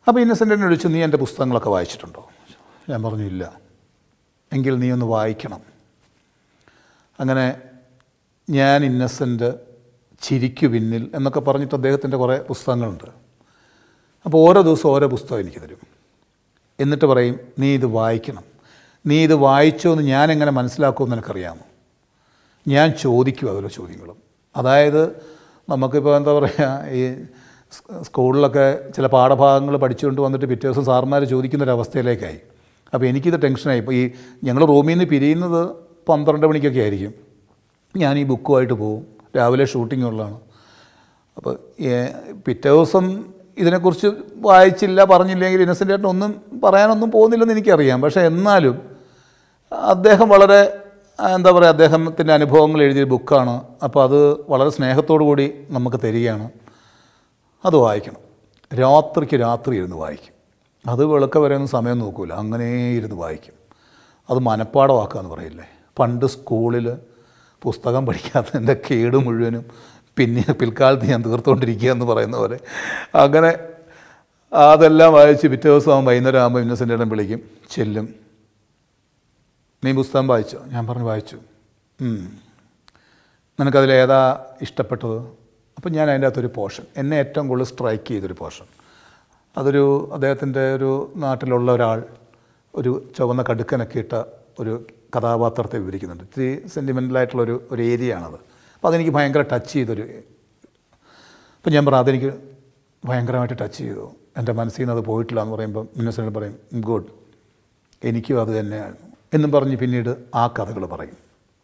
അപ്പോൾ ഇന്നസെൻ്റ് എന്നെ വിളിച്ചു നീ എൻ്റെ പുസ്തകങ്ങളൊക്കെ വായിച്ചിട്ടുണ്ടോ ഞാൻ പറഞ്ഞു ഇല്ല എങ്കിൽ നീ ഒന്ന് വായിക്കണം അങ്ങനെ ഞാൻ ഇന്നസെൻ്റ് ചിരിക്കു പിന്നിൽ എന്നൊക്കെ പറഞ്ഞിട്ട് അദ്ദേഹത്തിൻ്റെ കുറേ പുസ്തകങ്ങളുണ്ട് അപ്പോൾ ഓരോ ദിവസവും ഓരോ പുസ്തകം എനിക്ക് തരും എന്നിട്ട് പറയും നീ ഇത് വായിക്കണം നീ ഇത് വായിച്ചോ എന്ന് ഞാൻ എങ്ങനെ മനസ്സിലാക്കുമെന്ന് എനിക്കറിയാമോ ഞാൻ ചോദിക്കും അതിലെ ചോദ്യങ്ങളും അതായത് നമുക്കിപ്പോൾ എന്താ പറയുക ഈ സ് സ്കൂളിലൊക്കെ ചില പാഠഭാഗങ്ങൾ പഠിച്ചുകൊണ്ട് വന്നിട്ട് പിറ്റേ ദിവസം സാർമാർ ചോദിക്കുന്നൊരവസ്ഥയിലേക്കായി അപ്പോൾ എനിക്കിത് ടെൻഷനായി ഇപ്പോൾ ഈ ഞങ്ങൾ റൂമിൽ നിന്ന് പിരിയുന്നത് പന്ത്രണ്ട് മണിക്കൊക്കെ ആയിരിക്കും ഞാൻ ഈ ബുക്കുമായിട്ട് പോകും രാവിലെ ഷൂട്ടിംഗ് ഉള്ളതാണ് അപ്പോൾ ഏ- പിറ്റേ ദിവസം ഇതിനെക്കുറിച്ച് വായിച്ചില്ല പറഞ്ഞില്ലെങ്കിൽ ഇന്നസെൻ്റ് ആയിട്ട് ഒന്നും പറയാനൊന്നും പോകുന്നില്ലെന്ന് എനിക്കറിയാം പക്ഷേ എന്നാലും അദ്ദേഹം വളരെ ആ, എന്താ പറയുക അദ്ദേഹത്തിൻ്റെ അനുഭവങ്ങൾ എഴുതിയ ബുക്കാണ് അപ്പോൾ അത് വളരെ സ്നേഹത്തോടു കൂടി നമുക്ക് തരികയാണ് അത് വായിക്കണം രാത്രിക്ക് രാത്രി ഇരുന്ന് വായിക്കും അത് വെളുക്ക വരെ ഒന്നും സമയം നോക്കൂല അങ്ങനെ ഇരുന്ന് വായിക്കും അത് മനപ്പാടമാക്കുക എന്ന് പറയില്ലേ പണ്ട് സ്കൂളിൽ പുസ്തകം പഠിക്കാത്തതിൻ്റെ കേട് മുഴുവനും പിന്നെ പിൽക്കാലത്ത് ഞാൻ തീർത്തുകൊണ്ടിരിക്കുക എന്ന് പറയുന്ന പോലെ അങ്ങനെ അതെല്ലാം വായിച്ച് പിറ്റേ ദിവസം ആകുമ്പോൾ വൈകുന്നേരം ആകുമ്പോൾ ഇന്നസെൻ്റ് ഇടം വിളിക്കും ചെല്ലും നീ പുസ്തകം വായിച്ചോ ഞാൻ പറഞ്ഞു വായിച്ചു ഉം. നിനക്കതിൽ ഏതാ ഇഷ്ടപ്പെട്ടത് അപ്പം ഞാൻ അതിൻ്റെ അകത്തൊരു പോർഷൻ എന്നെ ഏറ്റവും കൂടുതൽ സ്ട്രൈക്ക് ചെയ്തൊരു പോർഷൻ അതൊരു അദ്ദേഹത്തിൻ്റെ ഒരു നാട്ടിലുള്ള ഒരാൾ ഒരു ചുവന്ന കടുക്കനൊക്കെ ഇട്ട ഒരു കഥാപാത്രത്തെ വിവരിക്കുന്നുണ്ട് ഇത്തിരി സെൻറ്റിമെൻ്റലായിട്ടുള്ളൊരു ഒരു ഏരിയയാണത് അപ്പോൾ അതെനിക്ക് ഭയങ്കര ടച്ച് ചെയ്തൊരു അപ്പം ഞാൻ പറഞ്ഞു അതെനിക്ക് ഭയങ്കരമായിട്ട് ടച്ച് ചെയ്തു എൻ്റെ മനസ്സിൽ നിന്ന് അത് പോയിട്ടില്ല എന്ന് പറയുമ്പോൾ ഇന്നസെൻ്റ് പറയും ഗുഡ് എനിക്കും അത് തന്നെയാണ് എന്നും പറഞ്ഞ് പിന്നീട് ആ കഥകൾ പറയും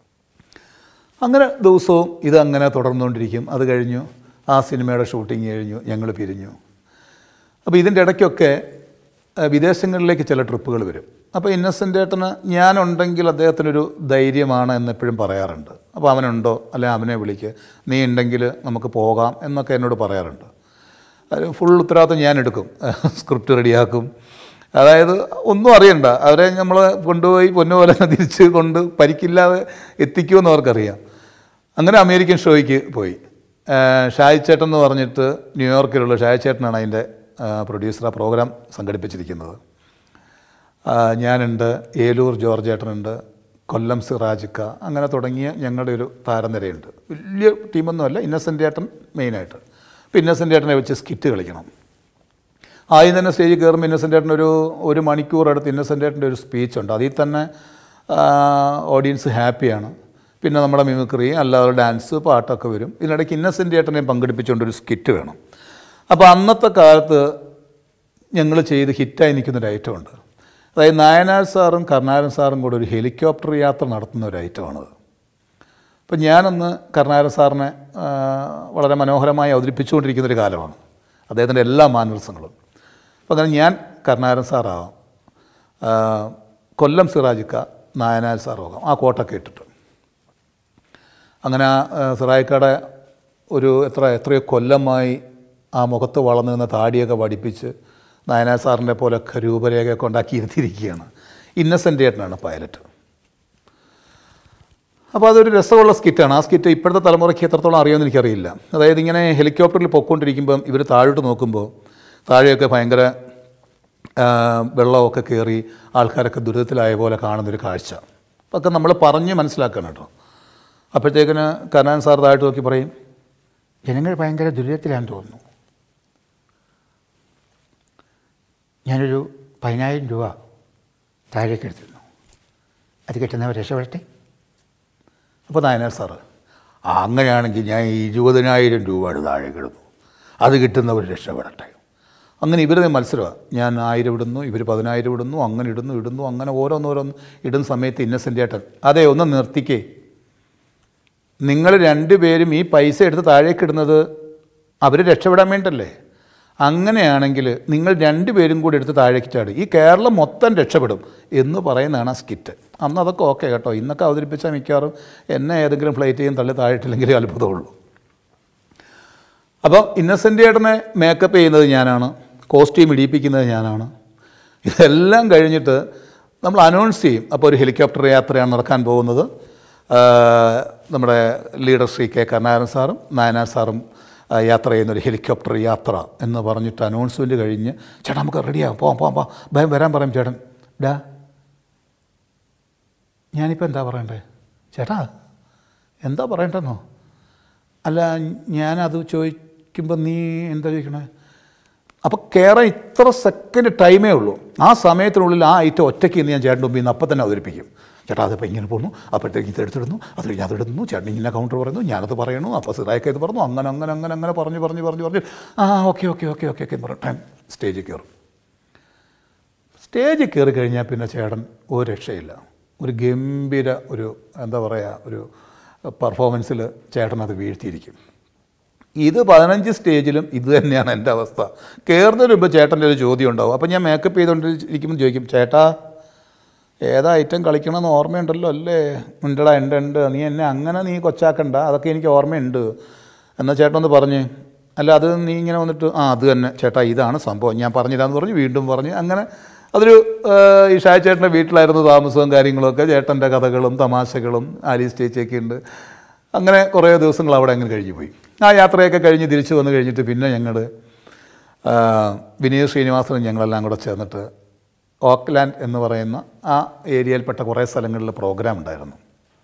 അങ്ങനെ ദിവസവും ഇതങ്ങനെ തുടർന്നുകൊണ്ടിരിക്കും അത് കഴിഞ്ഞു ആ സിനിമയുടെ ഷൂട്ടിങ് കഴിഞ്ഞു ഞങ്ങൾ പിരിഞ്ഞു അപ്പോൾ ഇതിൻ്റെ ഇടയ്ക്കൊക്കെ ആ, വിദേശങ്ങളിലേക്ക് ചില ട്രിപ്പുകൾ വരും അപ്പോൾ ഇന്നസെൻ്റ് ഏട്ടന് ഞാനുണ്ടെങ്കിൽ അദ്ദേഹത്തിനൊരു ധൈര്യമാണ് എന്നെപ്പോഴും പറയാറുണ്ട് അപ്പോൾ അവനുണ്ടോ അല്ലെ അവനെ വിളിക്ക് നീ ഉണ്ടെങ്കിൽ നമുക്ക് പോകാം എന്നൊക്കെ എന്നോട് പറയാറുണ്ട് അത് ഫുൾ ഉത്തരവാദിത്വം ഞാൻ എടുക്കും സ്ക്രിപ്റ്റ് റെഡിയാക്കും അതായത് ഒന്നും അറിയണ്ട അവരെ നമ്മൾ കൊണ്ടുപോയി പൊന്നുപോലെ തിരിച്ച് കൊണ്ട് പരിക്കില്ലാതെ എത്തിക്കുമെന്ന് അവർക്കറിയാം അങ്ങനെ അമേരിക്കൻ ഷോയ്ക്ക് പോയി ആ, ഷായി ചേട്ടൻ എന്ന് പറഞ്ഞിട്ട് ന്യൂയോർക്കിലുള്ള ഷായി ചേട്ടനാണ് അതിൻ്റെ പ്രൊഡ്യൂസർ ആ പ്രോഗ്രാം സംഘടിപ്പിച്ചിരിക്കുന്നത് ആ, ഞാനുണ്ട് ഏലൂർ ജോർജ് ചേട്ടനുണ്ട് കൊല്ലം സിറാജിക്ക അങ്ങനെ തുടങ്ങിയ ഞങ്ങളുടെ ഒരു താരനിരയുണ്ട് വലിയ ടീമൊന്നുമല്ല ഇന്നസെൻ്റ് ചേട്ടൻ മെയിനായിട്ട് അപ്പോൾ ഇന്നസെൻ്റ് ചേട്ടനെ വെച്ച് സ്കിറ്റ് കളിക്കണം ആദ്യം തന്നെ സ്റ്റേജിൽ കയറുമ്പോൾ ഇന്നസെൻ്റ് ചേട്ടൻ ഒരു ഒരു മണിക്കൂർ അടുത്ത് ഇന്നസെൻ്റ് ചേട്ടൻ്റെ ഒരു സ്പീച്ച് ഉണ്ട് അതിൽ തന്നെ ഓഡിയൻസ് ഹാപ്പിയാണ് പിന്നെ നമ്മുടെ മിമിക്രി അല്ലാതെ ഡാൻസ് പാട്ടൊക്കെ വരും ഇതിനിടയ്ക്ക് ഇന്നസെൻ്റ് ചേട്ടനെയും പങ്കെടുപ്പിച്ചുകൊണ്ട് ഒരു സ്കിറ്റ് വേണം അപ്പോൾ അന്നത്തെ കാലത്ത് ഞങ്ങൾ ചെയ്ത് ഹിറ്റായി നിൽക്കുന്നൊരു ഐറ്റമുണ്ട് അതായത് നായനാർ സാറും കർണാരൻ സാറും കൂടെ ഒരു ഹെലികോപ്റ്റർ യാത്ര നടത്തുന്ന ഒരു ഐറ്റമാണത് അപ്പം ഞാനന്ന് കർണാരൻ സാറിനെ ആ, വളരെ മനോഹരമായി അവതരിപ്പിച്ചുകൊണ്ടിരിക്കുന്ന ഒരു കാലമാണ് അദ്ദേഹത്തിൻ്റെ എല്ലാ മാനർസങ്ങളും അപ്പം അങ്ങനെ ഞാൻ കർണാരൻ സാറാവാം ആ, കൊല്ലം സിറാജിക്ക നായനാർ സാറാകാം ആ കോട്ടൊക്കെ ഇട്ടിട്ട് അങ്ങനെ ആ ആ, സിറായിക്കയുടെ ഒരു എത്ര എത്രയോ കൊല്ലമായി ആ മുഖത്ത് വളർന്നു നിന്ന താടിയൊക്കെ വടിപ്പിച്ച് നായനാർ സാറിൻ്റെ പോലൊക്കെ രൂപരേഖയൊക്കെ ഉണ്ടാക്കി ഇരുത്തിയിരിക്കുകയാണ് ഇന്നസെൻ്റ് ഏട്ടനാണ് പൈലറ്റ് അപ്പോൾ അതൊരു രസമുള്ള സ്കിറ്റാണ് ആ സ്കിറ്റ് ഇപ്പോഴത്തെ തലമുറയ്ക്ക് എത്രത്തോളം അറിയുമെന്ന് എനിക്കറിയില്ല അതായത് ഇങ്ങനെ ഹെലികോപ്റ്ററിൽ പൊയ്ക്കൊണ്ടിരിക്കുമ്പം ഇവർ താഴോട്ട് നോക്കുമ്പോൾ താഴെയൊക്കെ ഭയങ്കര ആ, വെള്ളമൊക്കെ കയറി ആൾക്കാരൊക്കെ ദുരിതത്തിലായ പോലെ കാണുന്നൊരു കാഴ്ച അതൊക്കെ നമ്മൾ പറഞ്ഞ് മനസ്സിലാക്കണം കേട്ടോ അപ്പോഴത്തേക്കിന് കനാൻ സാർ താഴോട്ട് നോക്കി പറയും ജനങ്ങൾ ഭയങ്കര ദുരിതത്തിലാണെന്ന് തോന്നുന്നു ഞാനൊരു പതിനായിരം രൂപ താഴേക്ക് എടുത്തിരുന്നു അത് കിട്ടുന്നവർ രക്ഷപ്പെടട്ടെ അപ്പോൾ നായനാർ സാറ് ആ അങ്ങനെയാണെങ്കിൽ ഞാൻ ഇരുപതിനായിരം രൂപയുടെ താഴെ കിടന്നു അത് കിട്ടുന്നവർ രക്ഷപ്പെടട്ടെ അങ്ങനെ ഇവരുടെ മത്സരമാണ് ഞാൻ ആയിരം ഇടുന്നു ഇവർ പതിനായിരം ഇടുന്നു അങ്ങനെ ഇടുന്നു ഇടുന്നു അങ്ങനെ ഓരോന്നോരോന്ന് ഇടുന്ന സമയത്ത് ഇന്നസെൻ്റ് ഏട്ടൻ അതെ ഒന്ന് നിർത്തിക്കേ നിങ്ങൾ രണ്ടുപേരും ഈ പൈസ എടുത്ത് താഴേക്ക് ഇടുന്നത് അവർ രക്ഷപ്പെടാൻ വേണ്ടല്ലേ അങ്ങനെയാണെങ്കിൽ നിങ്ങൾ രണ്ടുപേരും കൂടി എടുത്ത് താഴേക്ക് ചാടും ഈ കേരളം മൊത്തം രക്ഷപ്പെടും എന്ന് പറയുന്നതാണ് ആ സ്കിറ്റ് അന്ന് അതൊക്കെ ഓക്കെ കേട്ടോ ഇന്നൊക്കെ അവതരിപ്പിച്ചാൽ മിക്കവാറും എന്നെ ഏതെങ്കിലും ഫ്ലൈറ്റ് ചെയ്യും തള്ളി താഴെട്ടില്ലെങ്കിലേ അത്ഭുതമുള്ളൂ അപ്പം ഇന്നസെൻ്റ് ഏട്ടനെ മേക്കപ്പ് ചെയ്യുന്നത് ഞാനാണ് കോസ്റ്റ്യൂം ഇടിയിപ്പിക്കുന്നത് ഞാനാണ് ഇതെല്ലാം കഴിഞ്ഞിട്ട് നമ്മൾ അനൗൺസ് ചെയ്യും അപ്പോൾ ഒരു ഹെലികോപ്റ്റർ യാത്രയാണ് നടക്കാൻ പോകുന്നത് ആ, നമ്മുടെ ലീഡർ ശ്രീ കെ കരുണാകരൻ സാറും നായനാർ സാറും ആ, യാത്ര ചെയ്യുന്ന ഒരു ഹെലികോപ്റ്റർ യാത്ര എന്ന് പറഞ്ഞിട്ട് അനൗൺസ്മെൻറ്റ് കഴിഞ്ഞ് ചേട്ടാ നമുക്ക് റെഡിയാകാം പോവാം പോവാം പോവാം ഭയം വരാൻ പറയും ചേട്ടൻ ഡാ ഞാനിപ്പോൾ എന്താ പറയണ്ടേ ചേട്ടാ എന്താ പറയണ്ടെന്നോ അല്ല ഞാനത് ചോദിക്കുമ്പോൾ നീ എന്താ ചോദിക്കണേ അപ്പോൾ കയറാൻ ഇത്ര സെക്കൻഡ് ടൈമേ ഉള്ളൂ ആ സമയത്തിനുള്ളിൽ ആ ഐറ്റം ഒറ്റയ്ക്ക് ഇന്ന് ഞാൻ ചേട്ടൻ്റെ മുമ്പിൽ നിന്ന് അപ്പം തന്നെ അവതരിപ്പിക്കും ചേട്ടാ അതിപ്പോൾ ഇങ്ങനെ പോകുന്നു അപ്പോഴത്തേക്ക് ഇത് എടുത്തിടുന്നു അത് കഴിഞ്ഞ് അതിടുന്നു ചേട്ടൻ ഇങ്ങനെ കൗണ്ടർ പറയുന്നു ഞാനത് പറയണു അപ്പോൾ സിറായൊക്കെ ഇത് പറഞ്ഞു അങ്ങനെ അങ്ങനെ അങ്ങനെ അങ്ങനെ പറഞ്ഞ് പറഞ്ഞ് പറഞ്ഞ് പറഞ്ഞ് ആ okay okay okay okay okay പറഞ്ഞു ടൈം സ്റ്റേജിൽ കയറും സ്റ്റേജിൽ കയറി കഴിഞ്ഞാൽ പിന്നെ ചേട്ടൻ ഒരു രക്ഷയില്ല ഒരു ഗംഭീര ഒരു എന്താ പറയുക ഒരു പെർഫോമൻസിൽ ചേട്ടൻ അത് വീഴ്ത്തിയിരിക്കും ഇത് പതിനഞ്ച് സ്റ്റേജിലും ഇത് തന്നെയാണ് എൻ്റെ അവസ്ഥ കയറുന്നതിന് മുമ്പ് ചേട്ടൻ്റെ ഒരു ചോദ്യം ഉണ്ടാവും അപ്പോൾ ഞാൻ മേക്കപ്പ് ചെയ്തുകൊണ്ടിരിക്കുമ്പോൾ ചോദിക്കും ചേട്ടാ ഏതാ ഐറ്റം കളിക്കണമെന്ന് ഓർമ്മയുണ്ടല്ലോ അല്ലേ ഉണ്ടടാ ഉണ്ട് ഉണ്ട് നീ എന്നെ അങ്ങനെ നീ കൊച്ചാക്കണ്ട അതൊക്കെ എനിക്ക് ഓർമ്മയുണ്ട് എന്നാൽ ചേട്ടൻ ഒന്ന് പറഞ്ഞ് അല്ല അത് നീ ഇങ്ങനെ വന്നിട്ട് ആ അത് തന്നെ ചേട്ടാ ഇതാണ് സംഭവം ഞാൻ പറഞ്ഞില്ലാന്ന് പറഞ്ഞ് വീണ്ടും പറഞ്ഞ് അങ്ങനെ അതൊരു ഏഹ്, ഈ ഷായ ചേട്ടൻ്റെ വീട്ടിലായിരുന്നു താമസവും കാര്യങ്ങളൊക്കെ ചേട്ടൻ്റെ കഥകളും തമാശകളും ആലീസ് ചേച്ചിയൊക്കെ ഉണ്ട് അങ്ങനെ കുറേ ദിവസങ്ങൾ അവിടെ അങ്ങനെ കഴിഞ്ഞു പോയി ആ യാത്രയൊക്കെ കഴിഞ്ഞ് തിരിച്ചു വന്നു കഴിഞ്ഞിട്ട് പിന്നെ ഞങ്ങൾ വിനീത് ശ്രീനിവാസനും ഞങ്ങളെല്ലാം കൂടെ ചേർന്നിട്ട് ഓക്ലാൻഡ് എന്ന് പറയുന്ന ആ ഏരിയയിൽപ്പെട്ട കുറേ സ്ഥലങ്ങളിൽ പ്രോഗ്രാം ഉണ്ടായിരുന്നു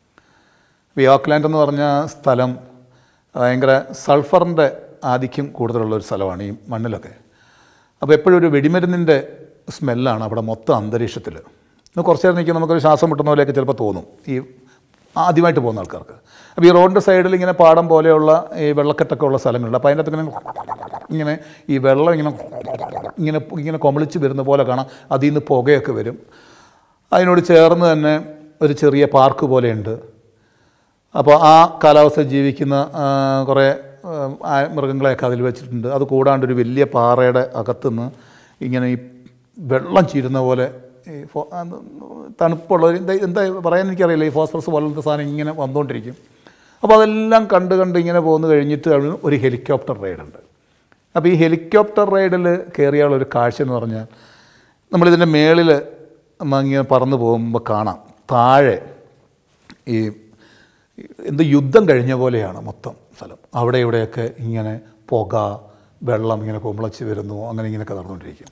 ഈ ഓക്ലാൻഡ് എന്ന് പറഞ്ഞ സ്ഥലം ഭയങ്കര സൾഫറിൻ്റെ ആധിക്യം കൂടുതലുള്ള ഒരു സ്ഥലമാണ് ഈ മണ്ണിലൊക്കെ അപ്പോൾ എപ്പോഴും ഒരു വെടിമരുന്നിൻ്റെ സ്മെല്ലാണ് അവിടെ മൊത്തം അന്തരീക്ഷത്തിൽ കുറച്ച് നേരം നിൽക്കുമ്പോൾ നമുക്കൊരു ശ്വാസം മുട്ടുന്ന പോലെയൊക്കെ ചിലപ്പോൾ തോന്നും ഈ ആദ്യമായിട്ട് പോകുന്ന ആൾക്കാർക്ക് അപ്പോൾ ഈ റോഡിൻ്റെ സൈഡിൽ ഇങ്ങനെ പാടം പോലെയുള്ള ഈ വെള്ളക്കെട്ടൊക്കെ ഉള്ള സ്ഥലങ്ങളുണ്ട് അപ്പോൾ അതിൻ്റെ അകത്ത് ഇങ്ങനെ ഇങ്ങനെ ഈ വെള്ളം ഇങ്ങനെ ഇങ്ങനെ ഇങ്ങനെ കൊമളിച്ച് വരുന്ന പോലെ കാണാം അതിൽ നിന്ന് പുകയൊക്കെ വരും അതിനോട് ചേർന്ന് തന്നെ ഒരു ചെറിയ പാർക്ക് പോലെയുണ്ട് അപ്പോൾ ആ കാലാവസ്ഥ ജീവിക്കുന്ന ആ, കുറേ ആ, ആ മൃഗങ്ങളെയൊക്കെ അതിൽ വെച്ചിട്ടുണ്ട് അത് കൂടാണ്ട് ഒരു വലിയ പാറയുടെ അകത്തുനിന്ന് ഇങ്ങനെ ഈ വെള്ളം ചീരുന്ന പോലെ ഈ ഫോ ആ, തണുപ്പുള്ള ഒരു എന്താ എന്താ പറയാൻ എനിക്കറിയില്ല ഈ ഫോസ്ഫറസ് പോലത്തെ സാധനം ഇങ്ങനെ വന്നുകൊണ്ടിരിക്കും അപ്പോൾ അതെല്ലാം കണ്ട് കണ്ട് ഇങ്ങനെ പോന്നു കഴിഞ്ഞിട്ട് അവിടെ ഒരു ഹെലികോപ്റ്റർ റൈഡുണ്ട് അപ്പോൾ ഈ ഹെലികോപ്റ്റർ റൈഡിൽ കയറിയുള്ള ഒരു കാഴ്ച എന്ന് പറഞ്ഞാൽ നമ്മളിതിൻ്റെ മേളിൽ ഇങ്ങനെ പറന്ന് പോകുമ്പോൾ കാണാം താഴെ ഈ എന്ത് യുദ്ധം കഴിഞ്ഞ പോലെയാണ് മൊത്തം സ്ഥലം അവിടെ ഇവിടെയൊക്കെ ഇങ്ങനെ പുക വെള്ളം ഇങ്ങനെ കുമ്പളച്ച് വരുന്നു അങ്ങനെ ഇങ്ങനെയൊക്കെ നടന്നുകൊണ്ടിരിക്കും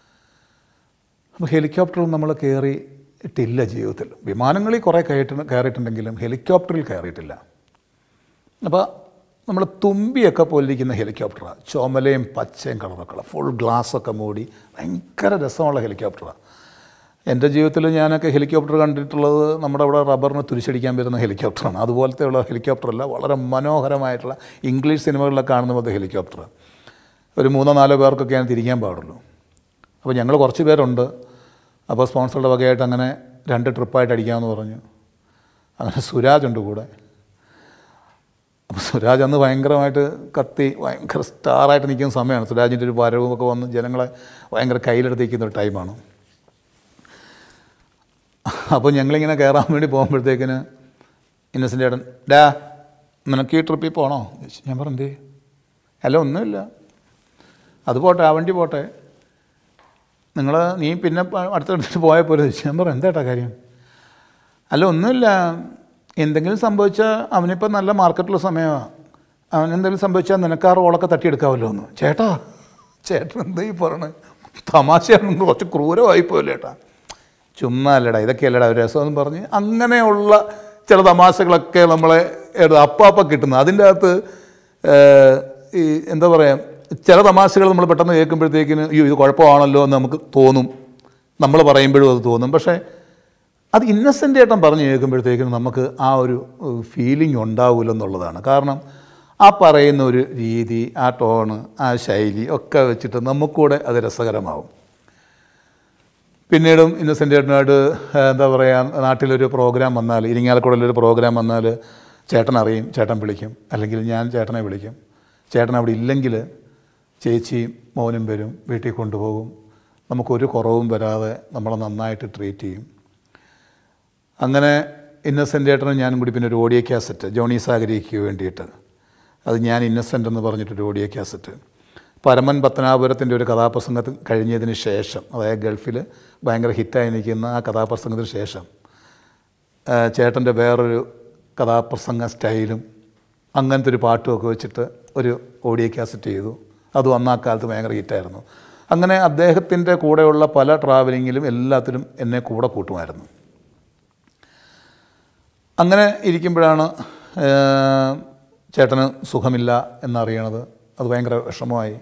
അപ്പോൾ ഹെലികോപ്റ്ററിൽ നമ്മൾ കയറിയിട്ടില്ല ജീവിതത്തിൽ വിമാനങ്ങളിൽ കുറേ കയറ്റി കയറിയിട്ടുണ്ടെങ്കിലും ഹെലികോപ്റ്ററിൽ കയറിയിട്ടില്ല അപ്പോൾ നമ്മൾ തുമ്പിയൊക്കെ പോലിരിക്കുന്ന ഹെലികോപ്റ്ററാണ് ചുമലയും പച്ചയും കളറൊക്കെ ഉള്ള ഫുൾ ഗ്ലാസ്സൊക്കെ മൂടി ഭയങ്കര രസമുള്ള ഹെലികോപ്റ്ററാണ് എൻ്റെ ജീവിതത്തിൽ ഞാനൊക്കെ ഹെലികോപ്റ്റർ കണ്ടിട്ടുള്ളത് നമ്മുടെ അവിടെ റബ്ബറിന് തുരിശടിക്കാൻ വരുന്ന ഹെലികോപ്റ്ററാണ് അതുപോലത്തെ ഉള്ള ഹെലികോപ്റ്ററല്ല വളരെ മനോഹരമായിട്ടുള്ള ഇംഗ്ലീഷ് സിനിമകളിലൊക്കെ കാണുന്ന പോലത്തെ ഹെലികോപ്റ്റർ ഒരു മൂന്നോ നാലോ പേർക്കൊക്കെയാണ് തിരിക്കാൻ പാടുള്ളൂ അപ്പോൾ ഞങ്ങൾ കുറച്ച് പേരുണ്ട് അപ്പോൾ സ്പോൺസറുടെ വകയായിട്ട് അങ്ങനെ രണ്ട് ട്രിപ്പായിട്ട് അടിക്കാമെന്ന് പറഞ്ഞു അങ്ങനെ സുരാജ് ഉണ്ട് കൂടെ അപ്പോൾ സുരാജ് അന്ന് ഭയങ്കരമായിട്ട് കത്തി ഭയങ്കര സ്റ്റാറായിട്ട് നിൽക്കുന്ന സമയമാണ് സുരാജിൻ്റെ ഒരു വരവും ഒക്കെ വന്ന് ജനങ്ങളെ ഭയങ്കര കയ്യിലെടുത്തിരിക്കുന്ന ഒരു ടൈമാണ് അപ്പോൾ ഞങ്ങളിങ്ങനെ കയറാൻ വേണ്ടി പോകുമ്പോഴത്തേക്കിന് ഇന്നസെൻ്റ് ചേട്ടൻ ഡാ നിനക്ക് ഈ ട്രിപ്പിൽ പോകണോ ചോദിച്ചു. ഞാൻ പറഞ്ഞു എന്തേ അല്ല ഒന്നുമില്ല അത് പോട്ടെ ആ വണ്ടി പോട്ടെ നിങ്ങൾ നീ പിന്നെ പ- അടുത്തടുത്ത് പോയാൽ പോലെ ചോദിച്ചു ഞാൻ പറഞ്ഞു എന്താ കാര്യം അല്ല ഒന്നുമില്ല എന്തെങ്കിലും സംഭവിച്ചാൽ അവനിപ്പോൾ നല്ല മാർക്കറ്റുള്ള സമയമാണ് അവൻ എന്തെങ്കിലും സംഭവിച്ചാൽ നിനക്ക് ആ റോളൊക്കെ തട്ടിയെടുക്കാമല്ലോ എന്ന് ചേട്ടാ ചേട്ടൻ എന്താ ഈ പറയണത് തമാശയാണ് കുറച്ച് ക്രൂരമായി പോയില്ല ചേട്ടാ ചുമ്മാ അല്ലടാ ഇതൊക്കെ അല്ലടാ ഒരു രസമെന്ന് പറഞ്ഞ് അങ്ങനെയുള്ള ചില തമാശകളൊക്കെ നമ്മളെ ഏത് അപ്പാപ്പ കിട്ടുന്നത് അതിൻ്റെ അകത്ത് ഏഹ്, ഈ എന്താ പറയുക ചില തമാശകൾ നമ്മൾ പെട്ടെന്ന് കേൾക്കുമ്പോഴത്തേക്കിന് അയ്യോ ഇത് കുഴപ്പമാണല്ലോ എന്ന് നമുക്ക് തോന്നും നമ്മൾ പറയുമ്പോഴും അത് തോന്നും പക്ഷേ അത് ഇന്നസെൻ്റ് ഏട്ടൻ പറഞ്ഞ് കേൾക്കുമ്പോഴത്തേക്കിനും നമുക്ക് ആ ഒരു ഫീലിംഗ് ഉണ്ടാവില്ലെന്നുള്ളതാണ് കാരണം ആ പറയുന്ന ഒരു രീതി ആ ടോണ് ആ ശൈലി ഒക്കെ വെച്ചിട്ട് നമുക്കൂടെ അത് രസകരമാവും പിന്നീടും ഇന്നസെൻ്റ് ചേട്ടനായിട്ട് എന്താ പറയുക നാട്ടിലൊരു പ്രോഗ്രാം വന്നാൽ ഇരിങ്ങാലക്കുടയിലൊരു പ്രോഗ്രാം വന്നാൽ ചേട്ടൻ അറിയും ചേട്ടൻ വിളിക്കും അല്ലെങ്കിൽ ഞാൻ ചേട്ടനെ വിളിക്കും ചേട്ടൻ അവിടെ ഇല്ലെങ്കിൽ ചേച്ചിയും മോനും വരും വീട്ടിൽ കൊണ്ടുപോകും നമുക്കൊരു കുറവും വരാതെ നമ്മളെ നന്നായിട്ട് ട്രീറ്റ് ചെയ്യും അങ്ങനെ ഇന്നസെൻ്റ് ചേട്ടനും ഞാനും കൂടി പിന്നെ ഒരു ഓഡിയോ ക്യാസറ്റ് ജോണി സാഗരിക്ക് വേണ്ടിയിട്ട് അത് ഞാൻ ഇന്നസെൻ്റ് എന്ന് പറഞ്ഞിട്ടൊരു ഓഡിയോ ക്യാസറ്റ് പരമൻ പത്തനാപുരത്തിൻ്റെ ഒരു കഥാപ്രസംഗത്തിൽ കഴിഞ്ഞതിന് ശേഷം അതായത് ഗൾഫിൽ ഭയങ്കര ഹിറ്റായി നിൽക്കുന്ന ആ കഥാപ്രസംഗത്തിന് ശേഷം ചേട്ടൻ്റെ വേറൊരു കഥാപ്രസംഗ സ്റ്റൈലും അങ്ങനത്തെ ഒരു പാട്ടുമൊക്കെ വെച്ചിട്ട് ഒരു ഓഡിയോ കാസറ്റ് ചെയ്തു അതും അന്ന് ആ കാലത്ത് ഭയങ്കര ഹിറ്റായിരുന്നു അങ്ങനെ അദ്ദേഹത്തിൻ്റെ കൂടെയുള്ള പല ട്രാവലിങ്ങിലും എല്ലാത്തിലും എന്നെ കൂടെ കൂട്ടുമായിരുന്നു അങ്ങനെ ഇരിക്കുമ്പോഴാണ് ഏഹ്, ചേട്ടന് സുഖമില്ല എന്നറിയണത് അത് ഭയങ്കര വിഷമമായി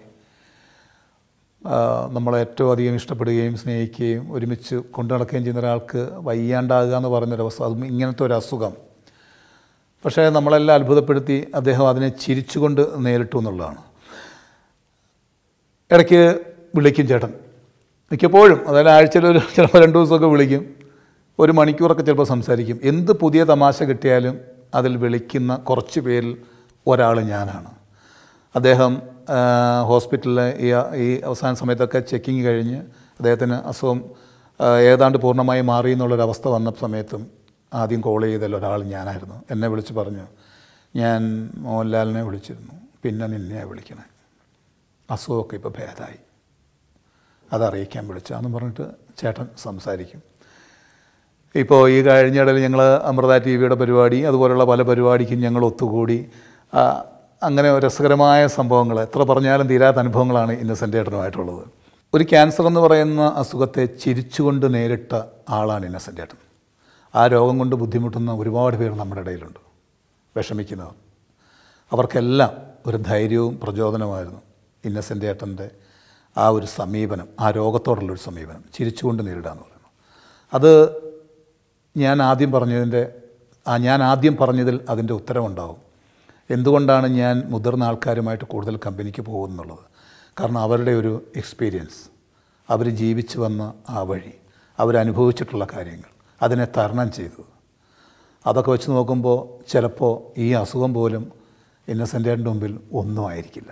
ആഹ്, നമ്മളെ ഏറ്റവും അധികം ഇഷ്ടപ്പെടുകയും സ്നേഹിക്കുകയും ഒരുമിച്ച് കൊണ്ടു നടക്കുകയും ചെയ്യുന്ന ഒരാൾക്ക് വയ്യാണ്ടാകുക എന്ന് പറയുന്നൊരവസ്ഥ അതും ഇങ്ങനത്തെ ഒരു അസുഖം പക്ഷേ നമ്മളെല്ലാം അത്ഭുതപ്പെടുത്തി അദ്ദേഹം അതിനെ ചിരിച്ചുകൊണ്ട് നേരിട്ടു എന്നുള്ളതാണ് ഇടയ്ക്ക് വിളിക്കും ചേട്ടൻ മിക്കപ്പോഴും അതായത് ആഴ്ചയിൽ ഒരു ചിലപ്പോൾ രണ്ട് ദിവസമൊക്കെ വിളിക്കും ഒരു മണിക്കൂറൊക്കെ ചിലപ്പോൾ സംസാരിക്കും എന്ത് പുതിയ തമാശ കിട്ടിയാലും അതിൽ വിളിക്കുന്ന കുറച്ച് പേരിൽ ഒരാൾ ഞാനാണ് അദ്ദേഹം ആ, ഹോസ്പിറ്റലിൽ ഈ ഈ അവസാന സമയത്തൊക്കെ ചെക്കിങ് കഴിഞ്ഞ് അദ്ദേഹത്തിന് അസുഖം ആ, ഏതാണ്ട് പൂർണ്ണമായി മാറി എന്നുള്ളൊരവസ്ഥ വന്ന സമയത്തും ആദ്യം കോൾ ചെയ്തതിൽ ഒരാൾ ഞാനായിരുന്നു എന്നെ വിളിച്ച് പറഞ്ഞു ഞാൻ മോഹൻലാലിനെ വിളിച്ചിരുന്നു പിന്നെ നിന്നെയാണ് വിളിക്കണേ അസുഖമൊക്കെ ഇപ്പോൾ ഭേദമായി അതറിയിക്കാൻ വിളിച്ചാന്ന് പറഞ്ഞിട്ട് ചേട്ടൻ സംസാരിക്കും ഇപ്പോൾ ഈ കഴിഞ്ഞിടയിൽ ഞങ്ങൾ അമൃത ടി വിയുടെ പരിപാടി അതുപോലുള്ള പല പരിപാടിക്കും ഞങ്ങൾ ഒത്തുകൂടി ആ, അങ്ങനെ രസകരമായ സംഭവങ്ങൾ എത്ര പറഞ്ഞാലും തീരാത്ത അനുഭവങ്ങളാണ് ഇന്നസെൻ്റ് ഏട്ടനുമായിട്ടുള്ളത് ഒരു ക്യാൻസർ എന്ന് പറയുന്ന അസുഖത്തെ ചിരിച്ചുകൊണ്ട് നേരിട്ട ആളാണ് ഇന്നസെൻ്റ് ഏട്ടൻ ആ രോഗം കൊണ്ട് ബുദ്ധിമുട്ടുന്ന ഒരുപാട് പേർ നമ്മുടെ ഇടയിലുണ്ട് വിഷമിക്കുന്നവർ അവർക്കെല്ലാം ഒരു ധൈര്യവും പ്രചോദനമായിരുന്നു ഇന്നസെൻ്റ് ഏട്ടൻ്റെ ആ ഒരു സമീപനം ആ രോഗത്തോടുള്ളൊരു സമീപനം ചിരിച്ചുകൊണ്ട് നേരിടുക എന്ന് പറയുന്നത് അത് ഞാൻ ആദ്യം പറഞ്ഞതിൻ്റെ ആ ഞാൻ ആദ്യം പറഞ്ഞതിൽ അതിൻ്റെ ഉത്തരവുണ്ടാവും എന്തുകൊണ്ടാണ് ഞാൻ മുതിർന്ന ആൾക്കാരുമായിട്ട് കൂടുതൽ കമ്പനിക്ക് പോകുന്നുള്ളത് കാരണം അവരുടെ ഒരു എക്സ്പീരിയൻസ് അവർ ജീവിച്ചു വന്ന ആ വഴി അവരനുഭവിച്ചിട്ടുള്ള കാര്യങ്ങൾ അതിനെ തരണം ചെയ്തത് അതൊക്കെ വെച്ച് നോക്കുമ്പോൾ ചിലപ്പോൾ ഈ അസുഖം പോലും ഇന്നസെൻ്റിൻ്റെ മുമ്പിൽ ഒന്നും ആയിരിക്കില്ല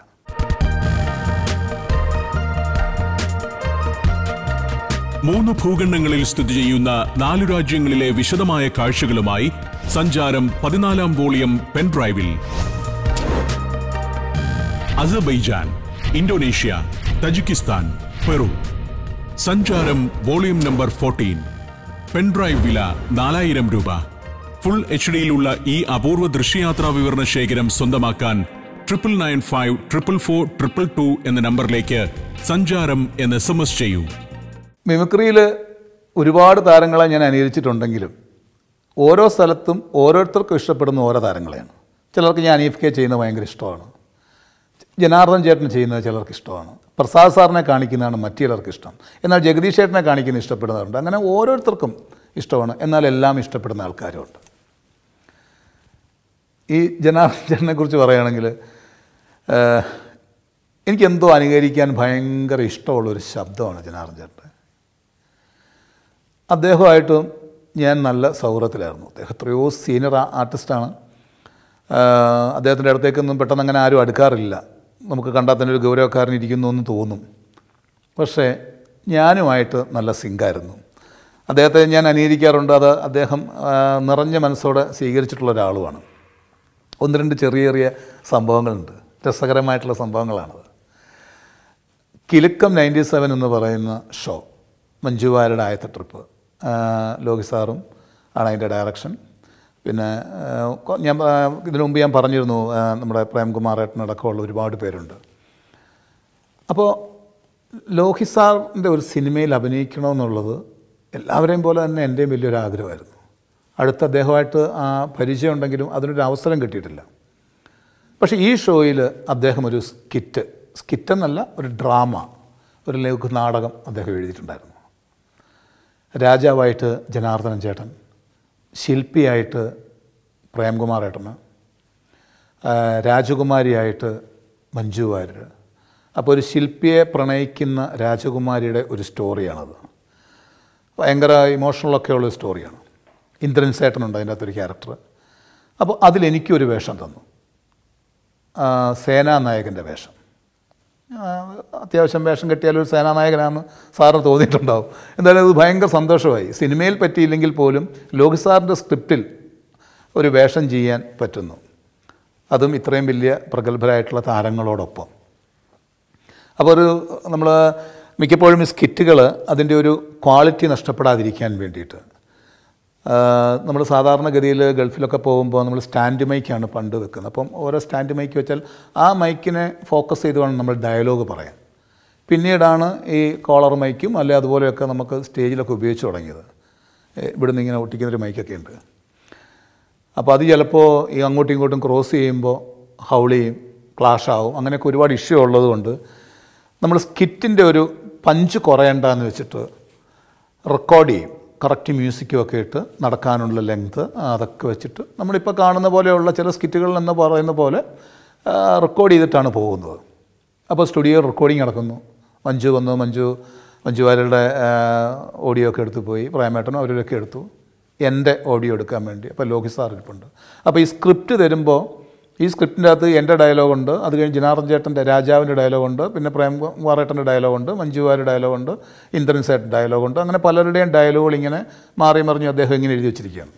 മൂന്ന് ഭൂഖണ്ഡങ്ങളിൽ സ്ഥിതി ചെയ്യുന്ന നാലു രാജ്യങ്ങളിലെ വിശദമായ കാഴ്ചകളുമായി സഞ്ചാരം പതിനാലാം വോളിയം പെൻഡ്രൈവിൽ Azerbaijan Indonesia Tajikistan Peru Sancharam volume number fourteen pendrive വില നാലായിരം രൂപ ഫുൾ എച്ച് ഡിയിലുള്ള ഈ അപൂർവ ദൃശ്യയാത്രാ വിവരണ ശേഖരം സ്വന്തമാക്കാൻ triple nine five triple four triple two എന്ന നമ്പറിലേക്ക് സഞ്ചാരം എന്ന് എസ് എം എസ് ചെയ്യൂ മിമിക്രിയിൽ ഒരുപാട് താരങ്ങളെ ഞാൻ അനുകരിച്ചിട്ടുണ്ടെങ്കിലും ഓരോ സ്ഥലത്തും ഓരോരുത്തർക്കും ഇഷ്ടപ്പെടുന്ന ഓരോ താരങ്ങളെയാണ് ചിലർക്ക് ഞാൻ അനീഫ് കെ ചെയ്യുന്നത് ഭയങ്കര ഇഷ്ടമാണ് ജനാർദ്ദൻ ചേട്ടൻ ചെയ്യുന്നത് ചിലർക്ക് ഇഷ്ടമാണ് പ്രസാദ് സാറിനെ കാണിക്കുന്നതാണ് മറ്റു ചിലർക്ക് ഇഷ്ടം എന്നാൽ ജഗദീഷ് ചേട്ടനെ കാണിക്കുന്ന ഇഷ്ടപ്പെടുന്നവരുണ്ട് അങ്ങനെ ഓരോരുത്തർക്കും ഇഷ്ടമാണ് എന്നാൽ എല്ലാം ഇഷ്ടപ്പെടുന്ന ആൾക്കാരുമുണ്ട് ഈ ജനാർദ്ദൻ ചേട്ടനെ കുറിച്ച് പറയുകയാണെങ്കിൽ ഏഹ്, എനിക്കെന്തോ അനുകരിക്കാൻ ഭയങ്കര ഇഷ്ടമുള്ളൊരു ശബ്ദമാണ് ജനാർദ്ദൻ ചേട്ടൻ അദ്ദേഹമായിട്ടും ഞാൻ നല്ല സൗഹൃദത്തിലായിരുന്നു അദ്ദേഹം എത്രയോ സീനിയർ ആർട്ടിസ്റ്റാണ് അദ്ദേഹത്തിൻ്റെ അടുത്തേക്കൊന്നും പെട്ടെന്ന് അങ്ങനെ ആരും അടുക്കാറില്ല നമുക്ക് കണ്ടാൽ തന്നെ ഒരു ഗൗരവക്കാരൻ ഇരിക്കുന്നു എന്ന് തോന്നും പക്ഷേ ഞാനുമായിട്ട് നല്ല സിങ്കായിരുന്നു അദ്ദേഹത്തെ ഞാൻ അംഗീകരിക്കാറുണ്ട് അത് അദ്ദേഹം ആ, നിറഞ്ഞ മനസ്സോടെ സ്വീകരിച്ചിട്ടുള്ള ഒരാളുമാണ് ഒന്ന് രണ്ട് ചെറിയ ചെറിയ സംഭവങ്ങളുണ്ട് രസകരമായിട്ടുള്ള സംഭവങ്ങളാണത് കിലുക്കം നയൻറ്റി സെവൻ എന്ന് പറയുന്ന ഷോ മഞ്ജുവാരുടെ ആയത്തെ ട്രിപ്പ് ആ, ലോകി സാറും ആണ് അതിൻ്റെ ഡയറക്ഷൻ പിന്നെ ആ, കൊ- ഞാൻ ആ, ഇതിനു മുമ്പ് ഞാൻ പറഞ്ഞിരുന്നു ആ, നമ്മുടെ പ്രേംകുമാർ ഏട്ടനടക്കമുള്ള ഒരുപാട് പേരുണ്ട് അപ്പോൾ ലോഹി സാറിൻ്റെ ഒരു സിനിമയിൽ അഭിനയിക്കണമെന്നുള്ളത് എല്ലാവരെയും പോലെ തന്നെ എൻ്റെയും വലിയൊരു ആഗ്രഹമായിരുന്നു അടുത്ത അദ്ദേഹമായിട്ട് ആ പരിചയം ഉണ്ടെങ്കിലും അതിനൊരു അവസരം കിട്ടിയിട്ടില്ല പക്ഷേ ഈ ഷോയിൽ അദ്ദേഹം ഒരു സ്കിറ്റ് സ്കിറ്റ് എന്നല്ല ഒരു ഡ്രാമ ഒരു ലഘു നാടകം അദ്ദേഹം എഴുതിയിട്ടുണ്ടായിരുന്നു രാജാവായിട്ട് ജനാർദ്ദനൻ ചേട്ടൻ ശില്പിയായിട്ട് പ്രേംകുമാർ ഏട്ടന് ആ, രാജകുമാരിയായിട്ട് മഞ്ജു വാര്യർ അപ്പോൾ ഒരു ശില്പിയെ പ്രണയിക്കുന്ന രാജകുമാരിയുടെ ഒരു സ്റ്റോറിയാണത് ഭയങ്കര ഇമോഷണലൊക്കെ ഉള്ള സ്റ്റോറിയാണ് ഇന്ദ്രൻ സേട്ടനുണ്ട് അതിൻ്റെ അകത്തൊരു ക്യാരക്ടർ അപ്പോൾ അതിലെനിക്കൊരു വേഷം തന്നു ആ, സേനാനായകൻ്റെ വേഷം ആ, അത്യാവശ്യം വേഷം കെട്ടിയാൽ ഒരു സേനാനായകനാണെന്ന് സാറിന് തോന്നിയിട്ടുണ്ടാവും എന്തായാലും അത് ഭയങ്കര സന്തോഷമായി സിനിമയിൽ പറ്റിയില്ലെങ്കിൽ പോലും ലോകി സാറിൻ്റെ സ്ക്രിപ്റ്റിൽ ഒരു വേഷം ചെയ്യാൻ പറ്റുന്നു അതും ഇത്രയും വലിയ പ്രഗത്ഭരായിട്ടുള്ള താരങ്ങളോടൊപ്പം അപ്പോൾ ഒരു നമ്മൾ മിക്കപ്പോഴും ഈ സ്കിറ്റുകൾ അതിൻ്റെ ഒരു ക്വാളിറ്റി നഷ്ടപ്പെടാതിരിക്കാൻ വേണ്ടിയിട്ട് നമ്മൾ സാധാരണഗതിയിൽ ഗൾഫിലൊക്കെ പോകുമ്പോൾ നമ്മൾ സ്റ്റാൻഡ് മൈക്കാണ് പണ്ട് വെക്കുന്നത് അപ്പം ഓരോ സ്റ്റാൻഡ് മൈക്ക് വെച്ചാൽ ആ മൈക്കിനെ ഫോക്കസ് ചെയ്ത് വേണം നമ്മൾ ഡയലോഗ് പറയാൻ പിന്നീടാണ് ഈ കോളർ മൈക്കും അല്ലെ അതുപോലെയൊക്കെ നമുക്ക് സ്റ്റേജിലൊക്കെ ഉപയോഗിച്ച് തുടങ്ങിയത് ഏ, ഇവിടുന്ന് ഇങ്ങനെ ഒട്ടിക്കുന്നൊരു മൈക്കൊക്കെ ഉണ്ട് അപ്പോൾ അത് ചിലപ്പോൾ ഈ അങ്ങോട്ടും ഇങ്ങോട്ടും ക്രോസ് ചെയ്യുമ്പോൾ ഹൗൾ ചെയ്യും ക്ലാഷ് ആവും അങ്ങനെയൊക്കെ ഒരുപാട് ഇഷ്യൂ ഉള്ളതുകൊണ്ട് നമ്മൾ സ്കിറ്റിൻ്റെ ഒരു പഞ്ച് കുറയണ്ടെന്ന് വെച്ചിട്ട് റെക്കോർഡ് ചെയ്യും കറക്റ്റ് മ്യൂസിക്കും ഒക്കെ ഇട്ട് നടക്കാനുള്ള ലെങ്ത് അതൊക്കെ വെച്ചിട്ട് നമ്മളിപ്പോൾ കാണുന്ന പോലെയുള്ള ചില സ്കിറ്റുകൾ എന്ന് പറയുന്ന പോലെ റെക്കോർഡ് ചെയ്തിട്ടാണ് പോകുന്നത് അപ്പോൾ സ്റ്റുഡിയോ റെക്കോർഡിങ് നടക്കുന്നു മഞ്ജു വന്നു മഞ്ജു മഞ്ജു വാര്യരുടെ ഓഡിയോ ഒക്കെ എടുത്തു പോയി പ്രേമേട്ടനും അവരൊക്കെ എടുത്തു എൻ്റെ ഓഡിയോ എടുക്കാൻ വേണ്ടി അപ്പോൾ ലോകി സാർ ഇരിപ്പുണ്ട് അപ്പോൾ ഈ സ്ക്രിപ്റ്റ് തരുമ്പോൾ ഈ സ്ക്രിപ്റ്റിൻ്റെ അകത്ത് എൻ്റെ ഡയലോഗുണ്ട് അത് കഴിഞ്ഞ് ജനാർദ്ദൻ ചേട്ടൻ്റെ രാജാവിൻ്റെ ഡയലോഗുണ്ട് പിന്നെ പ്രേം കുമാറേട്ടൻ്റെ ഡയലോഗുണ്ട് മഞ്ജു വാര്യരുടെ ഡയലോഗുണ്ട് ഇന്ദ്രൻ സേട്ടൻ ഡയലോഗുണ്ട് അങ്ങനെ പലരുടെയും ഡയലോഗുകൾ ഇങ്ങനെ മാറി മറിഞ്ഞ് അദ്ദേഹം ഇങ്ങനെ എഴുതി വെച്ചിരിക്കുകയാണ്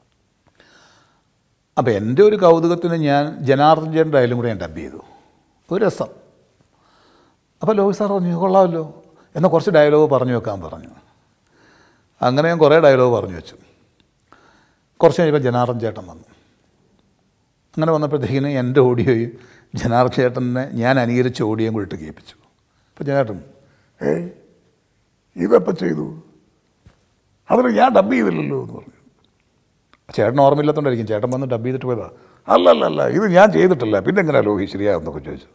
അപ്പോൾ എൻ്റെ ഒരു കൗതുകത്തിന് ഞാൻ ജനാർദ്ദൻ ചേട്ടൻ ഡയലോഗും കൂടെ ഞാൻ ഡബ് ചെയ്തു ഒരു രസം അപ്പോൾ ലോകി സാർ പറഞ്ഞു കൊള്ളാമല്ലോ എന്നാൽ കുറച്ച് ഡയലോഗ് പറഞ്ഞു വെക്കാൻ പറഞ്ഞു അങ്ങനെ ഞാൻ കുറേ ഡയലോഗ് പറഞ്ഞു വെച്ചു കുറച്ച് കഴിഞ്ഞപ്പോൾ ജനാർദ്ദൻ ചേട്ടൻ വന്നു അങ്ങനെ വന്നപ്പോഴത്തേക്കിന് എൻ്റെ ഓഡിയോയും ജനാർദ്ദൻ ചേട്ടനെ ഞാൻ അനുകരിച്ച ഓഡിയോയും കൂടി ഇട്ട് കേൾപ്പിച്ചു അപ്പോൾ ജനാർദ്ദൻ ഏയ് ഇതെപ്പോൾ ചെയ്തു അതിന് ഞാൻ ഡബ് ചെയ്തില്ലല്ലോ എന്ന് പറഞ്ഞു ചേട്ടൻ ഓർമ്മയില്ലാത്തതുകൊണ്ടായിരിക്കും ചേട്ടൻ വന്ന് ഡബ് ചെയ്തിട്ട് പോയതാ അല്ല അല്ല അല്ല ഇത് ഞാൻ ചെയ്തിട്ടില്ല പിന്നെ എങ്ങനെയാ ലോഹി ശരിയാകുന്നൊക്കെ ചോദിച്ചു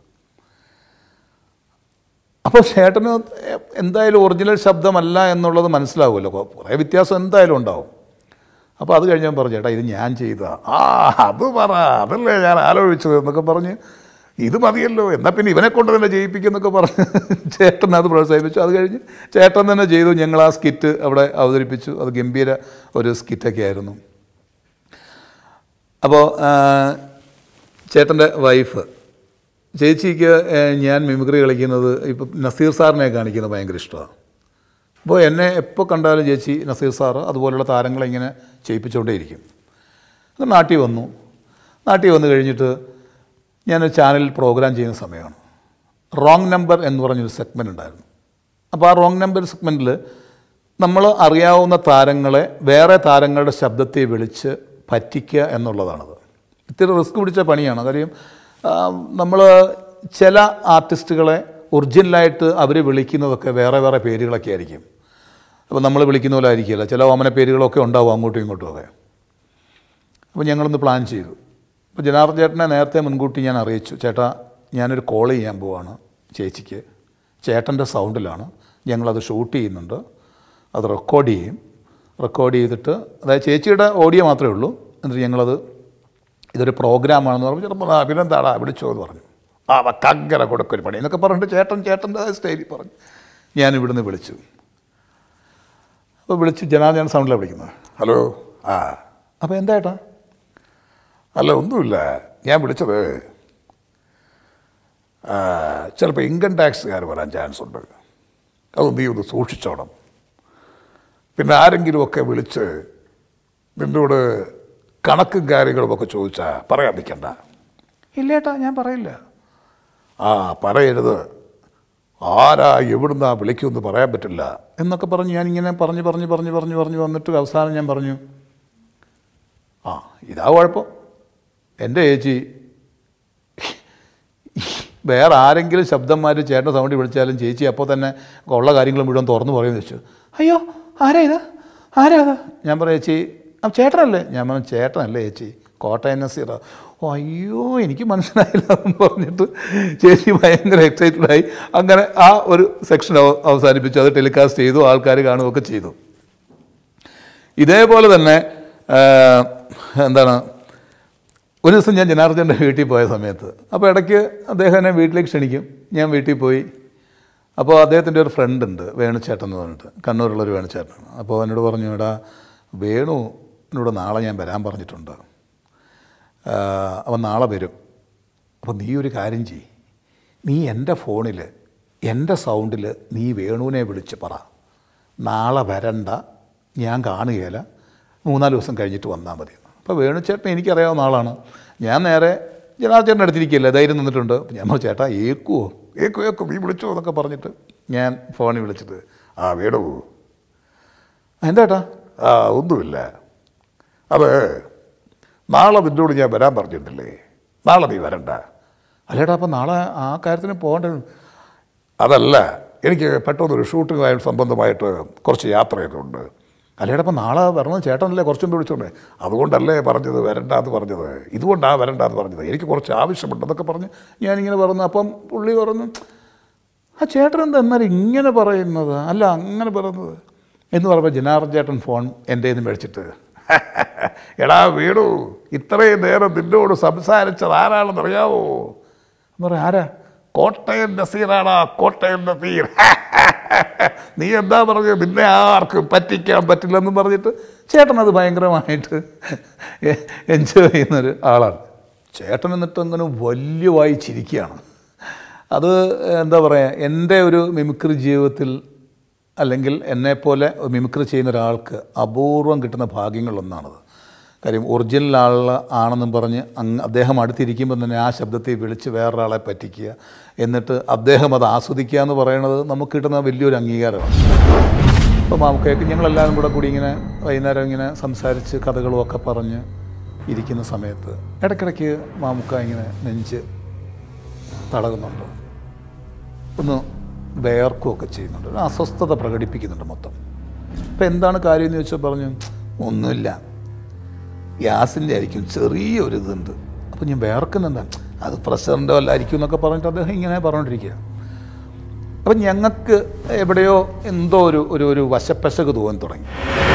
അപ്പോൾ ചേട്ടന് എന്തായാലും ഒറിജിനൽ ശബ്ദമല്ല എന്നുള്ളത് മനസ്സിലാവുമല്ലോ കുറേ വ്യത്യാസം എന്തായാലും ഉണ്ടാവും അപ്പോൾ അത് കഴിഞ്ഞ് ഞാൻ പറഞ്ഞു ചേട്ടാ ഇത് ഞാൻ ചെയ്തതാ ആ അത് പറ അതല്ലേ ഞാൻ ആലോചിച്ചത് എന്നൊക്കെ പറഞ്ഞ് ഇത് മതിയല്ലോ എന്നാൽ പിന്നെ ഇവനെ കൊണ്ട് തന്നെ ചെയ്യിപ്പിക്കുന്നൊക്കെ പറഞ്ഞ് ചേട്ടൻ അത് പ്രോത്സാഹിപ്പിച്ചു അത് കഴിഞ്ഞ് ചേട്ടൻ തന്നെ ചെയ്തു ഞങ്ങൾ ആ സ്കിറ്റ് അവിടെ അവതരിപ്പിച്ചു അത് ഗംഭീര ഒരു സ്കിറ്റൊക്കെ ആയിരുന്നു അപ്പോൾ ചേട്ടൻ്റെ വൈഫ് ചേച്ചിക്ക് ഏഹ്, ഞാൻ മിമിക്രി കളിക്കുന്നത് ഇപ്പം നസീർ സാറിനെ കാണിക്കുന്നത് ഭയങ്കര ഇഷ്ടമാണ് അപ്പോൾ എന്നെ എപ്പോൾ കണ്ടാലും ചേച്ചി നസീർ സാറ് അതുപോലുള്ള താരങ്ങളെ ഇങ്ങനെ ചെയ്യിപ്പിച്ചുകൊണ്ടേയിരിക്കും അത് നാട്ടിൽ വന്നു നാട്ടിൽ വന്നു കഴിഞ്ഞിട്ട് ഞാനൊരു ചാനലിൽ പ്രോഗ്രാം ചെയ്യുന്ന സമയമാണ് റോങ് നമ്പർ എന്ന് പറഞ്ഞൊരു സെഗ്മെൻ്റ് ഉണ്ടായിരുന്നു അപ്പോൾ ആ റോങ് നമ്പർ സെഗ്മെൻറ്റിൽ നമ്മൾ അറിയാവുന്ന താരങ്ങളെ വേറെ താരങ്ങളുടെ ശബ്ദത്തെ വിളിച്ച് പറ്റിക്കുക എന്നുള്ളതാണത് ഇത്തിരി റിസ്ക് പിടിച്ച പണിയാണ് കാര്യം നമ്മൾ ചില ആർട്ടിസ്റ്റുകളെ ഒറിജിനലായിട്ട് അവർ വിളിക്കുന്നതൊക്കെ വേറെ വേറെ പേരുകളൊക്കെ ആയിരിക്കും അപ്പോൾ നമ്മൾ വിളിക്കുന്ന പോലെ ആയിരിക്കില്ല ചില ഓമന പേരുകളൊക്കെ ഉണ്ടാവും അങ്ങോട്ടും ഇങ്ങോട്ടും ഒക്കെ അപ്പോൾ ഞങ്ങളൊന്ന് പ്ലാൻ ചെയ്തു അപ്പോൾ ജനാർദ്ദൻ ചേട്ടനെ നേരത്തെ മുൻകൂട്ടി ഞാൻ അറിയിച്ചു ചേട്ടാ ഞാനൊരു കോൾ ചെയ്യാൻ പോവാണ് ചേച്ചിക്ക് ചേട്ടൻ്റെ സൗണ്ടിലാണ് ഞങ്ങളത് ഷൂട്ട് ചെയ്യുന്നുണ്ട് അത് റെക്കോർഡ് ചെയ്യും റെക്കോർഡ് ചെയ്തിട്ട് അതായത് ചേച്ചിയുടെ ഓഡിയോ മാത്രമേ ഉള്ളൂ എന്നിട്ട് ഞങ്ങളത് ഇതൊരു പ്രോഗ്രാമാണെന്ന് പറഞ്ഞു ചിലപ്പോൾ ആ പിന്നെന്താടാ വിളിച്ചോ എന്ന് പറഞ്ഞു ആ കങ്കര കൊടുക്കൊരു പണി എന്നൊക്കെ പറഞ്ഞിട്ട് ചേട്ടൻ ചേട്ടൻ്റെ സ്റ്റൈലിൽ പറഞ്ഞു ഞാൻ ഇവിടുന്ന് വിളിച്ചു അപ്പോൾ വിളിച്ച് ജനാർദ്ദൻ സൗണ്ടിലാണ് വിളിക്കുന്നത് ഹലോ ആ അപ്പോൾ എന്താ ഏട്ടാ അല്ല ഒന്നുമില്ല ഞാൻ വിളിച്ചത് ആ, ചിലപ്പോൾ ഇൻകം ടാക്സുകാർ വരാൻ ചാൻസ് ഉണ്ട് അത് നീ ഒന്ന് സൂക്ഷിച്ചോണം പിന്നെ ആരെങ്കിലുമൊക്കെ വിളിച്ച് നിന്നോട് കണക്കും കാര്യങ്ങളും ഒക്കെ ചോദിച്ചാൽ പറയാൻ നിൽക്കണ്ട ഇല്ലേട്ടാ ഞാൻ പറയില്ല ആ പറയരുത് ആരാ എവിടുന്നാ വിളിക്കുമെന്ന് പറയാൻ പറ്റില്ല എന്നൊക്കെ പറഞ്ഞ് ഞാനിങ്ങനെ പറഞ്ഞ് പറഞ്ഞ് പറഞ്ഞ് പറഞ്ഞ് പറഞ്ഞ് വന്നിട്ട് അവസാനം ഞാൻ പറഞ്ഞു ആ ഇതാ കുഴപ്പം എൻ്റെ ചേച്ചി വേറെ ആരെങ്കിലും ശബ്ദം മാറ്റി ചേട്ടൻ്റെ സൗണ്ടിൽ വിളിച്ചാലും ചേച്ചി അപ്പോൾ തന്നെ ഉള്ള കാര്യങ്ങൾ മുഴുവൻ തുറന്നു പറയുമെന്ന് വെച്ചു അയ്യോ ആരാ ഇത് ആരാ ഇത് ഞാൻ പറയാം ചേച്ചി ആ ചേട്ടനല്ലേ ഞാൻ പറഞ്ഞു ചേട്ടനല്ലേ ചേച്ചി കോട്ടയം നസീറ ഓ അയ്യോ എനിക്ക് മനസ്സിലായില്ല എന്ന് പറഞ്ഞിട്ട് ചേച്ചി ഭയങ്കര എക്സൈറ്റഡ് ആയി അങ്ങനെ ആ ഒരു സെക്ഷൻ അവസാനിപ്പിച്ചു അത് ടെലികാസ്റ്റ് ചെയ്തു ആൾക്കാർ കാണുകയൊക്കെ ചെയ്തു ഇതേപോലെ തന്നെ ആ, എന്താണ് ഒരു ദിവസം ഞാൻ ജനാർദ്ദൻ്റെ വീട്ടിൽ പോയ സമയത്ത് അപ്പോൾ ഇടയ്ക്ക് അദ്ദേഹം എന്നെ വീട്ടിലേക്ക് ക്ഷണിക്കും ഞാൻ വീട്ടിൽ പോയി അപ്പോൾ അദ്ദേഹത്തിൻ്റെ ഒരു ഫ്രണ്ട് ഉണ്ട് വേണുചേട്ടൻ എന്ന് പറഞ്ഞിട്ട് കണ്ണൂരുള്ളൊരു വേണുചേട്ടനാണ് അപ്പോൾ എന്നോട് പറഞ്ഞു എടാ വേണു എന്നോട് നാളെ ഞാൻ വരാൻ പറഞ്ഞിട്ടുണ്ട് ആ, അവൻ നാളെ വരും അപ്പോൾ നീ ഒരു കാര്യം ചെയ് നീ എൻ്റെ ഫോണിൽ എൻ്റെ സൗണ്ടിൽ നീ വേണുവിനെ വിളിച്ച് പറ നാളെ വരണ്ട ഞാൻ കാണുകയില്ല മൂന്നാല് ദിവസം കഴിഞ്ഞിട്ട് വന്നാൽ മതി അപ്പോൾ വേണുചേട്ടൻ എനിക്കറിയാവുന്ന ആളാണ് ഞാൻ നേരെ ജനാർദ്ദൻ്റെ അടുത്തിരിക്കില്ല ധൈര്യം നിന്നിട്ടുണ്ട് അപ്പോൾ ഞാൻ പറഞ്ഞു ചേട്ടാ ഏക്കുവോ ഏക്കു ഏക്കു നീ വിളിച്ചോ എന്നൊക്കെ പറഞ്ഞിട്ട് ഞാൻ ഫോണിൽ വിളിച്ചിട്ട് ആ വേണു എന്താ ഏട്ടാ ആ ഒന്നുമില്ല അത് നാളെ നിന്നോട് ഞാൻ വരാൻ പറഞ്ഞിട്ടില്ലേ നാളെ നീ വരണ്ട അല്ലേടാ അപ്പം നാളെ ആ കാര്യത്തിന് പോകേണ്ടത് അതല്ല എനിക്ക് പെട്ടെന്നൊരു ഷൂട്ടിങ്ങുമായി സംബന്ധമായിട്ട് കുറച്ച് യാത്രയൊക്കെ ഉണ്ട് അല്ലേടാ അപ്പം നാളെ വരണം ചേട്ടനല്ലേ കുറച്ചും മുമ്പ് വിളിച്ചോണ്ടേ അതുകൊണ്ടല്ലേ പറഞ്ഞത് വരണ്ട എന്ന് പറഞ്ഞത് ഇതുകൊണ്ടാണ് വരണ്ട എന്ന് പറഞ്ഞത് എനിക്ക് കുറച്ച് ആവശ്യമുണ്ട് എന്നൊക്കെ പറഞ്ഞ് ഞാനിങ്ങനെ പറഞ്ഞു അപ്പം പുള്ളി പറഞ്ഞു ആ ചേട്ടൻ എന്താ എന്നാലും ഇങ്ങനെ പറയുന്നത് അല്ല അങ്ങനെ പറയുന്നത് എന്ന് പറയുമ്പോൾ ജനാർദ്ദൻ ചേട്ടൻ ഫോൺ എൻ്റെ നിന്ന് മേടിച്ചിട്ട് എടാ വീടു ഇത്രയും നേരം നിന്നോട് സംസാരിച്ചത് ആരാണെന്ന് അറിയാവോ എന്ന് പറയാം ആരാ കോട്ടയം നസീറാടാ കോട്ടയം നസീർ നീ എന്താ പറഞ്ഞത് നിന്നെ ആർക്കും പറ്റിക്കാൻ പറ്റില്ലെന്നും പറഞ്ഞിട്ട് ചേട്ടൻ അത് ഭയങ്കരമായിട്ട് എൻജോയ് ചെയ്യുന്നൊരു ആളാണ് ചേട്ടൻ എന്നിട്ട് അങ്ങനെ വലിയ വായി ചിരിക്കുകയാണ് അത് എന്താ പറയുക എൻ്റെ ഒരു മിമിക്രി ജീവിതത്തിൽ അല്ലെങ്കിൽ എന്നെപ്പോലെ മിമിക്രി ചെയ്യുന്ന ഒരാൾക്ക് അപൂർവം കിട്ടുന്ന ഭാഗ്യങ്ങളൊന്നാണത് കാര്യം ഒറിജിനൽ ആൾ ആണെന്നും പറഞ്ഞ് അങ്ങ് അദ്ദേഹം അടുത്തിരിക്കുമ്പോൾ തന്നെ ആ ശബ്ദത്തെ വിളിച്ച് വേറൊരാളെ പറ്റിക്കുക എന്നിട്ട് അദ്ദേഹം അത് ആസ്വദിക്കുക എന്ന് പറയുന്നത് നമുക്ക് കിട്ടുന്ന വലിയൊരു അംഗീകാരമാണ് അപ്പോൾ മാമുക്കയൊക്കെ ഞങ്ങളെല്ലാവരും കൂടെ കൂടി ഇങ്ങനെ വൈകുന്നേരം ഇങ്ങനെ സംസാരിച്ച് കഥകളും ഒക്കെ പറഞ്ഞ് ഇരിക്കുന്ന സമയത്ത് ഇടയ്ക്കിടയ്ക്ക് മാമുക്ക ഇങ്ങനെ നെഞ്ച് തടകുന്നുണ്ട് ഒന്ന് വേർക്കുകയൊക്കെ ചെയ്യുന്നുണ്ട് ഒരു അസ്വസ്ഥത പ്രകടിപ്പിക്കുന്നുണ്ട് മൊത്തം അപ്പം എന്താണ് കാര്യം എന്ന് ചോദിച്ചാൽ പറഞ്ഞു ഒന്നുമില്ല ഗ്യാസിൻ്റെ ആയിരിക്കും ചെറിയൊരു ഇതുണ്ട് അപ്പം ഞാൻ വേർക്കുന്നുണ്ട് അത് പ്രഷറിൻ്റെ വല്ലായിരിക്കും എന്നൊക്കെ പറഞ്ഞിട്ട് അദ്ദേഹം ഇങ്ങനെ പറഞ്ഞുകൊണ്ടിരിക്കുക അപ്പം ഞങ്ങൾക്ക് എവിടെയോ എന്തോ ഒരു ഒരു ഒരു വശപ്പശക് തോന്നി തുടങ്ങി